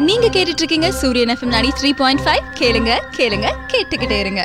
நீங்க கேட்டுட்டு இருக்கீங்க சூரியன் எஃப்எம் 93.5 த்ரீ பாயிண்ட் ஃபைவ் கேளுங்க கேளுங்க கேட்டுக்கிட்டே இருங்க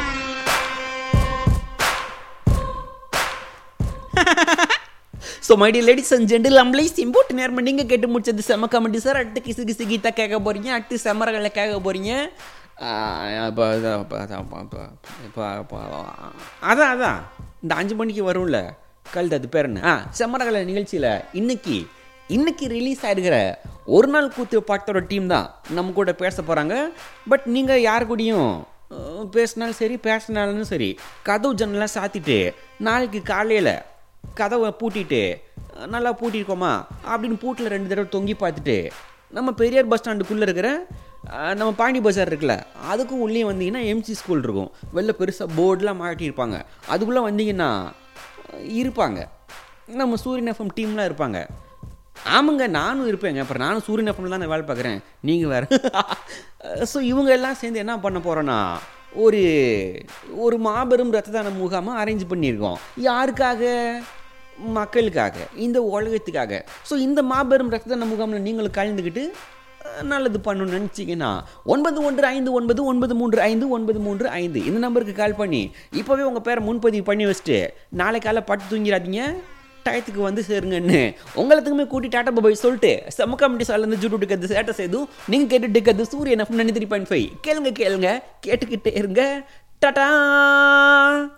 so my dear ladies and gentle நம்மளே சிம்போட்டு நேரம் நீங்கள் கேட்டு முடிச்சது செம கமெண்டி சார் அடுத்து கிசு கிசு கீதா கேட்க போகிறீங்க அடுத்து செமரகளை கேட்க போகிறீங்க இப்போ இப்போ இப்போ அதான் அதான் இந்த அஞ்சு மணிக்கு வரும்ல கழுது அது பேர் என்ன ஆ செமரகளை நிகழ்ச்சியில் இன்னைக்கு இன்னைக்கு ரிலீஸ் ஆயிருக்கிற ஒரு நாள் கூத்து பாட்டோட டீம் தான் நம்ம கூட பேச போகிறாங்க பட் நீங்கள் யார் கூடயும் அஹ், பேசினாலும் சரி பேசினாலும் சரி கதவு ஜன்னலாம் சாத்திட்டு நாளைக்கு காலையில் கதவை பூட்டிட்டு அஹ், நல்லா பூட்டியிருக்கோமா அப்படின்னு பூட்டில் ரெண்டு தடவை தொங்கி பார்த்துட்டு நம்ம பெரியார் பஸ் ஸ்டாண்டுக்குள்ளே இருக்கிற அஹ், நம்ம பாண்டி பஜார் இருக்குல்ல அதுக்கும் உள்ளே வந்தீங்கன்னா எம்சி ஸ்கூல் இருக்கும் வெளில பெருசாக போர்டெலாம் மாட்டியிருப்பாங்க அதுக்குள்ளே வந்தீங்கன்னா அஹ், இருப்பாங்க நம்ம சூரியன் எஃப்எம் டீம்லாம் இருப்பாங்க ஆமாங்க நானும் இருப்பேங்க அப்புறம் நானும் சூரியன் எஃப்எம்ல தான் வேலை பார்க்குறேன் நீங்கள் வேறு ஸோ இவங்க எல்லாம் சேர்ந்து என்ன பண்ண போகிறோன்னா ஒரு ஒரு மாபெரும் ரத்த தான முகாமை அரேஞ்ச் பண்ணியிருக்கோம் யாருக்காக மக்களுக்காக இந்த உலகத்துக்காக ஸோ இந்த மாபெரும் ரத்த தான முகாமில் நீங்களும் கலந்துக்கிட்டு அஹ், நல்லது பண்ணணும்னு நினச்சிங்கன்னா ஒன்பது ஒன்று ஐந்து ஒன்பது ஒன்பது மூன்று ஐந்து ஒன்பது மூன்று ஐந்து இந்த நம்பருக்கு கால் பண்ணி இப்போவே உங்கள் பேரை முன்பதிவு பண்ணி வச்சுட்டு நாளை காலை பட்டு தூங்கிடாதீங்க டயத்துக்கு வந்து சேருங்கன்னு உங்களுக்குமே கூட்டி டாட்டா பாய் சொல்லிட்டு செம்ம கமிட்டி சார்லேருந்து ஜூட்டு இருக்கிறது சேட்டை செய்தும் நீங்கள் கேட்டுட்டு இருக்கிறது சூரியன் எஃப் நன்றி த்ரீ பாயிண்ட் ஃபைவ் கேளுங்க கேளுங்க கேட்டுக்கிட்டே இருங்க டாட்டா